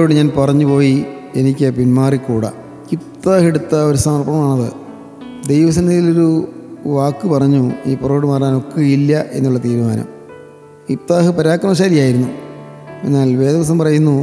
യഹോവയോട് ഞാൻ പറഞ്ഞു പോയി എനിക്ക് പിന്മാറിക്കൂടാ ഇബ്താഹ് എടുത്ത ഒരു സമർപ്പണമാണത് ദൈവസന്നിധിയിലൊരു വാക്ക് പറഞ്ഞു ഈ പുറകോട്ട് മാറാൻ ഒക്കുകയില്ല എന്നുള്ള തീരുമാനം ഇബ്താഹ് പരാക്രമശാലിയായിരുന്നു എന്നാൽ വേദവസം പറയുന്നു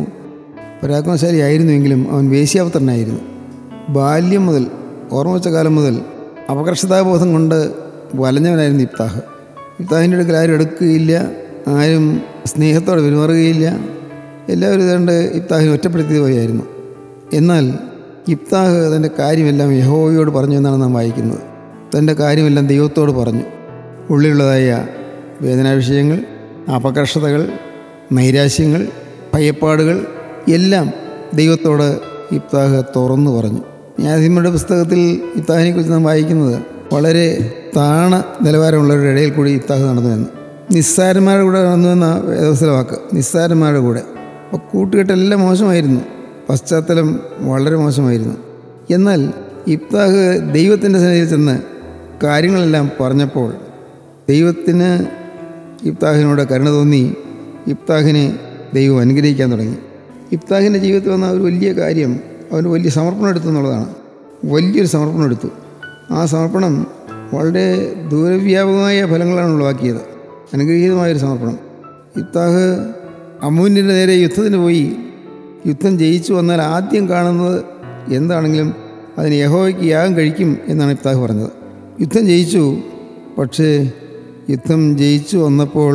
പരാക്രമശാലിയായിരുന്നുവെങ്കിലും അവൻ വേശ്യാപുത്രനായിരുന്നു ബാല്യം മുതൽ ഓർമ്മ വെച്ച കാലം മുതൽ അപകർഷതാബോധം കൊണ്ട് വലഞ്ഞവനായിരുന്നു ഇബ്താഹ് ഇബ്താഹിൻ്റെ അടുക്കൽ ആരും എടുക്കുകയില്ല ആരും സ്നേഹത്തോടെ പെരുമാറുകയില്ല എല്ലാവരും ഇതുകൊണ്ട് ഇബ്താഹിനെ ഒറ്റപ്പെടുത്തിയത് പോലെയായിരുന്നു എന്നാൽ ഇബ്താഹ് തൻ്റെ കാര്യമെല്ലാം യഹോവയോട് പറഞ്ഞു എന്നാണ് നാം വായിക്കുന്നത് തൻ്റെ കാര്യമെല്ലാം ദൈവത്തോട് പറഞ്ഞു ഉള്ളിലുള്ളതായ വേദനാവിഷയങ്ങൾ അപകർഷതകൾ നൈരാശ്യങ്ങൾ ഭയപ്പാടുകൾ എല്ലാം ദൈവത്തോട് ഇബ്താഹ് തുറന്നു പറഞ്ഞു ന്യായാധിപരുടെ പുസ്തകത്തിൽ ഇബ്താഹിനെക്കുറിച്ച് നാം വായിക്കുന്നത് വളരെ താണ നിലവാരമുള്ളവരുടെ ഇടയിൽ കൂടി ഇബ്താഹ് നടന്നു എന്ന് നിസ്സാരന്മാരുടെ കൂടെ നടന്നു എന്ന വേദവസ്ഥയിലെ വാക്ക് നിസ്സാരന്മാരുടെ കൂടെ അപ്പോൾ കൂട്ടുകെട്ടെല്ലാം മോശമായിരുന്നു പശ്ചാത്തലം വളരെ മോശമായിരുന്നു എന്നാൽ ഇബ്താഹ് ദൈവത്തിൻ്റെ സന്നിധിയിൽ ചെന്ന് കാര്യങ്ങളെല്ലാം പറഞ്ഞപ്പോൾ ദൈവത്തിന് ഇബ്താഹിനോട് കരുണ തോന്നി ഇബ്താഹിനെ ദൈവം അനുഗ്രഹിക്കാൻ തുടങ്ങി ഇബ്താഹിൻ്റെ ജീവിതത്തിൽ വന്ന ഒരു വലിയ കാര്യം അവന് വലിയ സമർപ്പണം എടുത്തു എന്നുള്ളതാണ് വലിയൊരു സമർപ്പണം എടുത്തു ആ സമർപ്പണം വളരെ ദൂരവ്യാപകമായ ഫലങ്ങളാണ് ഉളവാക്കിയത് അനുഗ്രഹീതമായൊരു സമർപ്പണം ഇബ്താഹ് അമ്മൂൻ്റെ നേരെ യുദ്ധത്തിന് പോയി യുദ്ധം ജയിച്ചു വന്നാൽ ആദ്യം കാണുന്നത് എന്താണെങ്കിലും അതിന് യഹോവയ്ക്ക് യാഗം കഴിക്കും എന്നാണ് ഇബ്താഹ് പറഞ്ഞത് യുദ്ധം ജയിച്ചു പക്ഷേ യുദ്ധം ജയിച്ചു വന്നപ്പോൾ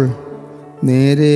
നേരെ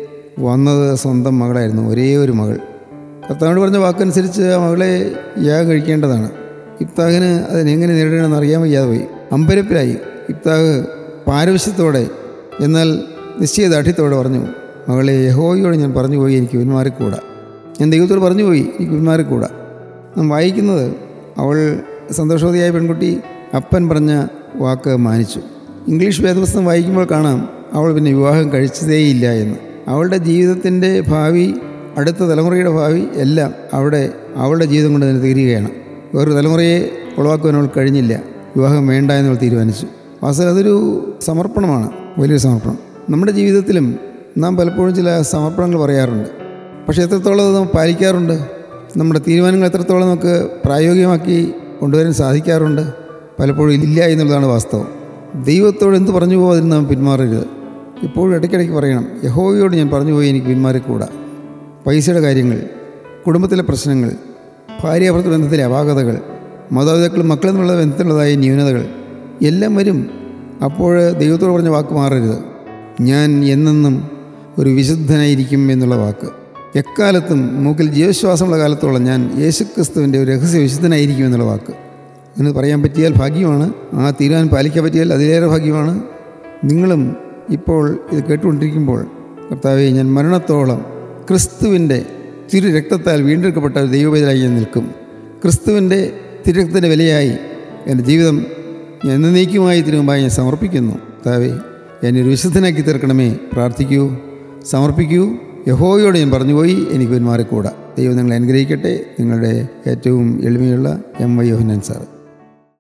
വന്നത് സ്വന്തം മകളായിരുന്നു ഒരേ ഒരു മകൾ കർത്താവിനോട് പറഞ്ഞ വാക്കനുസരിച്ച് ആ മകളെ യാഗം കഴിക്കേണ്ടതാണ് ഇബ്താഹിന് അതിനെങ്ങനെ നേരിടണമെന്ന് അറിയാൻ വയ്യാതെ പോയി അമ്പരപ്പിലായി ഇബ്താഹ് പാരവശ്യത്തോടെ എന്നാൽ നിശ്ചയദാർഢ്യത്തോടെ പറഞ്ഞു മകളെ യഹോയോട് ഞാൻ പറഞ്ഞു പോയി എനിക്ക് പിന്മാറിക്കൂടാ ഞാൻ ദൈവത്തോട് പറഞ്ഞു പോയി എനിക്ക് പിന്മാറിക്കൂടാ നാം വായിക്കുന്നത് അവൾ സന്തോഷവതിയായ പെൺകുട്ടി അപ്പൻ പറഞ്ഞ വാക്ക് മാനിച്ചു ഇംഗ്ലീഷ് വേദപുസ്തകം വായിക്കുമ്പോൾ കാണാം അവൾ പിന്നെ വിവാഹം കഴിച്ചതേയില്ല എന്ന് അവളുടെ ജീവിതത്തിൻ്റെ ഭാവി അടുത്ത തലമുറയുടെ ഭാവി എല്ലാം അവിടെ അവളുടെ ജീവിതം കൊണ്ട് തന്നെ തീരുകയാണ് വേറൊരു തലമുറയെ ഉളവാക്കുവാൻ അവൾ കഴിഞ്ഞില്ല വിവാഹം വേണ്ട എന്നവൾ തീരുമാനിച്ചു വാസ്തവം അതൊരു സമർപ്പണമാണ് വലിയൊരു സമർപ്പണം നമ്മുടെ ജീവിതത്തിലും നാം പലപ്പോഴും ചില സമർപ്പണങ്ങൾ പറയാറുണ്ട് പക്ഷേ എത്രത്തോളം അത് നാം പാലിക്കാറുണ്ട് നമ്മുടെ തീരുമാനങ്ങൾ എത്രത്തോളം നമുക്ക് പ്രായോഗികമാക്കി കൊണ്ടുവരാൻ സാധിക്കാറുണ്ട് പലപ്പോഴും ഇല്ല എന്നുള്ളതാണ് വാസ്തവം ദൈവത്തോട് എന്ത് പറഞ്ഞു പോകും അതിന് നാം പിന്മാറരുത് ഇപ്പോഴും ഇടയ്ക്കിടയ്ക്ക് പറയണം യഹോവയോട് ഞാൻ പറഞ്ഞു പോയി എനിക്ക് പിന്മാറിക്കൂടാ പൈസയുടെ കാര്യങ്ങൾ കുടുംബത്തിലെ പ്രശ്നങ്ങൾ ഭാര്യാഭർത്തൃ ബന്ധത്തിലെ അപാകതകൾ മാതാപിതാക്കളും മക്കളും തമ്മിലുള്ള ബന്ധത്തിലുള്ളതായ ന്യൂനതകൾ എല്ലാം വരും അപ്പോൾ ദൈവത്തോട് പറഞ്ഞ വാക്ക് മാറരുത് ഞാൻ എന്നെന്നും ഒരു വിശുദ്ധനായിരിക്കും എന്നുള്ള വാക്ക് എക്കാലത്തും മൂക്കിൽ ജീവശ്വാസമുള്ള കാലത്തോളം ഞാൻ യേശുക്രിസ്തുവിൻ്റെ ഒരു രഹസ്യ വിശുദ്ധനായിരിക്കും എന്നുള്ള വാക്ക് അങ്ങനെ പറയാൻ പറ്റിയാൽ ഭാഗ്യമാണ് ആ തീരുമാനം പാലിക്കാൻ പറ്റിയാൽ അതിലേറെ ഭാഗ്യമാണ് നിങ്ങളും ഇപ്പോൾ ഇത് കേട്ടുകൊണ്ടിരിക്കുമ്പോൾ കർത്താവെ ഞാൻ മരണത്തോളം ക്രിസ്തുവിൻ്റെ തിരു രക്തത്താൽ വീണ്ടെടുക്കപ്പെട്ട ഒരു ദൈവവേദനായി ഞാൻ നിൽക്കും ക്രിസ്തുവിൻ്റെ തിരുരക്തത്തിൻ്റെ വിലയായി എൻ്റെ ജീവിതം ഞാൻ എന്നേക്കുമായി തിരുമുമ്പായി ഞാൻ സമർപ്പിക്കുന്നു കർത്താവെ എന്നെ ഒരു വിശുദ്ധനാക്കി തീർക്കണമേ പ്രാർത്ഥിക്കൂ സമർപ്പിക്കൂ യഹോയോട് ഞാൻ പറഞ്ഞുപോയി എനിക്ക് പിന്മാറിക്കൂടാ ദൈവം നിങ്ങളെ അനുഗ്രഹിക്കട്ടെ നിങ്ങളുടെ ഏറ്റവും എളിമയുള്ള എം വൈ യോഹനൻ സാർ